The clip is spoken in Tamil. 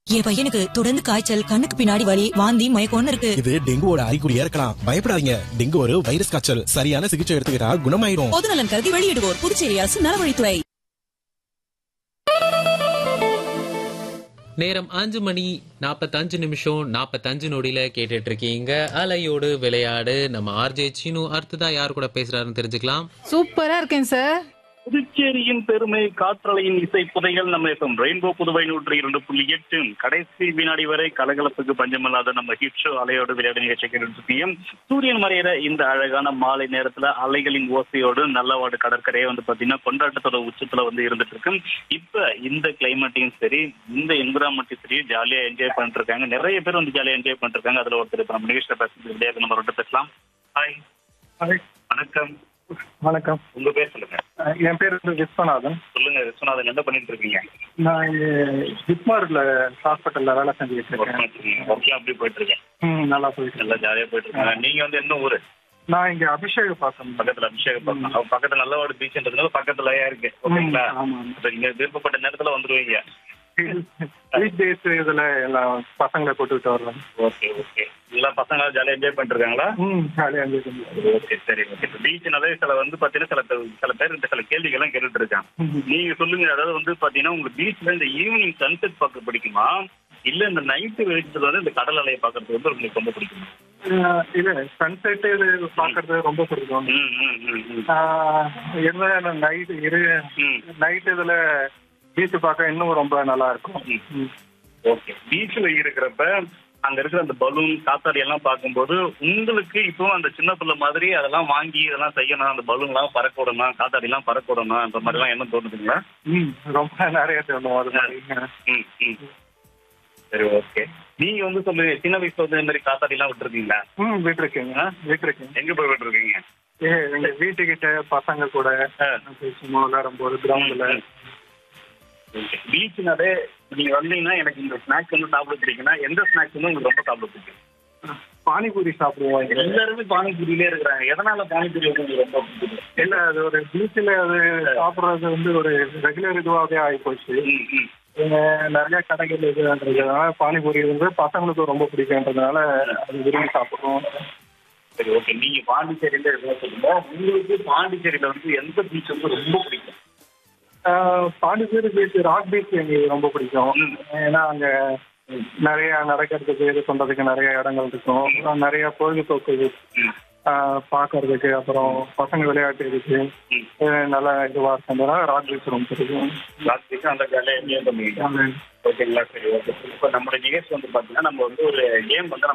என் பையனுக்கு தொடர்ந்து காய்ச்சல் கண்ணுக்கு பின்னாடி வலி வாந்தி மயக்கம்னு இருக்கு இது டெங்குவோட அறிகுறியா இருக்கலாம் பயப்படாதீங்க டெங்கு ஒரு வைரஸ் காய்ச்சல் சரியான சிகிச்சை எடுத்துக்கிட்டா குணமாயிரும் பொதுநலன் கருதி வெளியிடுவோர் புதுச்சேரி அரசு நலவழித்துறை நேரம் அஞ்சு மணி நாற்பத்தஞ்சு நிமிஷம் நாற்பத்தஞ்சு நொடியில கேட்டுட்டு இருக்கீங்க அலையோடு விளையாடு நம்ம ஆர்ஜே சீனு அடுத்ததா யார் கூட பேசுறாருன்னு தெரிஞ்சுக்கலாம் சூப்பரா இருக்கேன் சார் புதுச்சேரியின் பெருமை காற்றலையின் இசை புதைகள் நம்ம இப்போ ரெயின்போ புதுவை நூற்றி இரண்டு புள்ளி எட்டு கடைசி வினாடி வரை கலகலப்புக்கு பஞ்சமில்லாத நம்ம ஹிட் ஷோ அலையோடு விளையாடு நிகழ்ச்சி கேட்டுருப்பியும் சூரியன் மறையிற இந்த அழகான மாலை நேரத்துல அலைகளின் ஓசையோடு நல்லவாடு கடற்கரையை வந்து பாத்தீங்கன்னா கொண்டாட்டத்தோட உச்சத்துல வந்து இருந்துட்டு இருக்கு இப்ப இந்த கிளைமேட்டையும் சரி இந்த என்விரான்மெண்ட்டையும் சரி ஜாலியா என்ஜாய் பண்ணிட்டு இருக்காங்க நிறைய பேர் வந்து ஜாலியா என்ஜாய் பண்ணிட்டு இருக்காங்க அதுல ஒருத்தர் இப்ப நம்ம நிகழ்ச்சியில பேசுறது விளையாடு நம்ம ரெண்டு பேசலாம் ஹாய் வணக்கம் வணக்கம் உங்க பேர் சொல்லுங்க அஹ் என் பேர் வந்து விஸ்வநாதன் சொல்லுங்க விஸ்வநாதன் என்ன பண்ணிட்டு இருக்கீங்க நான் இங்க ஜிப்மார்ல ஹாஸ்பிட்டல்ல வேலை செஞ்சுட்டு ஒர்க் இருக்கேன் பண்ணிட்டு இருக்கீங்க ஒர்க்லாம் அப்படி போயிட்டு இருக்கேன் ம், நல்லா போயிட்டு இருக்கு. நல்லா ஜாலியா போயிட்டு இருக்காங்க நீங்க வந்து என்ன ஊரு நான் இங்க அபிஷேக பாக்கம் பக்கத்துல அபிஷேகம் பக்கம் அவங்க பக்கத்துல நல்லவாடு பீச்ன்றதுனால பக்கத்துலயே இருக்கு ஓகேங்களா ஆமா அப்ப நீங்க விருப்பப்பட்ட நேரத்துல வந்துருவீங்க வீக் டேஸ் இதுல எல்லாம் பசங்களை கூட்டிட்டு வருவேன் ஓகே ஓகே எல்லா பசங்க ஜாலியா என்ஜாய் பண்ணிட்டு இருக்காங்களா ம் ஜாலியா இருந்துச்சு ஓகே சரி ஓகே இப்போ பீச்னாலே சில வந்து பாத்தீங்கன்னா சில பேர் சில பேர் இந்த சில கேள்விகள்லாம் கேட்டுட்டு இருக்காங்க நீங்க சொல்லுங்க அதாவது வந்து பாத்தீங்கன்னா உங்களுக்கு பீச்ல இந்த ஈவினிங் சன்செட் பார்க்க பிடிக்குமா இல்ல இந்த நைட்டு வெளிச்சத்துல வந்து இந்த கடல் அலையை பாக்குறது வந்து உங்களுக்கு ரொம்ப பிடிக்குமா அஹ் இல்ல சன்செட் இது பாக்குறது ரொம்ப பிடிக்கும் ம் ம் ம் ம் ஆஹ் என்ன நைட் இரு ம் நைட் இதுல பீச் பார்க்க இன்னும் ரொம்ப நல்லா இருக்கும் ம். ஓகே பீச்ல இருக்கிறப்ப அங்க இருக்கிற அந்த பலூன் காத்தாடி எல்லாம் பார்க்கும்போது உங்களுக்கு இப்போ அந்த சின்ன பிள்ளை மாதிரி அதெல்லாம் வாங்கி இதெல்லாம் செய்யணும் அந்த பலூன் எல்லாம் பறக்க விடணும் காத்தாடி எல்லாம் பறக்க விடணும் அந்த மாதிரி எல்லாம் என்ன தோணுதுங்களா ம் ரொம்ப நிறைய தோணும் அது மாதிரி ம் ம் சரி ஓகே நீங்க வந்து சொல்லுங்க சின்ன வயசுல வந்து இந்த மாதிரி காத்தாடி எல்லாம் விட்டுருக்கீங்களா ம் விட்டுருக்கீங்க விட்டுருக்கீங்க எங்க போய் விட்டுருக்கீங்க ஏ எங்க வீட்டுக்கிட்ட பசங்க கூட ஆ. சும்மா விளையாடும் போது கிரவுண்ட்ல பீச்னாலே நீங்க வந்தீங்கன்னா எனக்கு இந்த ஸ்நாக்ஸ் வந்து சாப்பிட பிடிக்கும்னா எந்த ஸ்நாக்ஸ் வந்து உங்களுக்கு ரொம்ப சாப்பிட பிடிக்கும் பானிபூரி சாப்பிடுவோம் இங்க. எல்லாருமே பானிபூரியிலே இருக்கிறாங்க எதனால பானிபூரி வந்து உங்களுக்கு ரொம்ப பிடிக்கும் இல்ல அது ஒரு பீச்ல அது சாப்பிடுறது வந்து ஒரு ரெகுலர் இதுவாகவே ஆகி போச்சு ம் ம் இங்க நிறைய கடைகள் இதுன்றதுனால பானிபூரி வந்து பசங்களுக்கு ரொம்ப பிடிக்கும்ன்றதுனால அது விரும்பி சாப்பிடுவோம் சரி ஓகே நீங்க பாண்டிச்சேரியில இருந்தா சொல்லுங்க உங்களுக்கு பாண்டிச்சேரியில வந்து எந்த பீச் வந்து ரொம்ப பிடிக்கும் ஆஹ் பாண்டிச்சேரி பீச் ராக் பீச் எங்களுக்கு ரொம்ப பிடிக்கும் ம். ஏன்னா அங்க நிறைய நடக்கிறதுக்கு இது பண்றதுக்கு நிறைய இடங்கள் இருக்கும் நிறைய பொழுதுபோக்கு ம். ஆஹ் பார்க்கறதுக்கு அப்புறம் பசங்க விளையாட்டுறதுக்கு ம். அஹ் நல்லா இதுவா இருக்கிறதுனால ராக் பீச் ரொம்ப பிடிக்கும் லாஸ்ட் வீக் அந்த ஜாலியாக என்ஜாய் பண்ணுவீங்க அது ஓகேங்களா சரி ஓகே இப்போ நம்மளோட நிகழ்ச்சி வந்து பார்த்தீங்கன்னா நம்ம வந்து ஒரு கேம் வந்து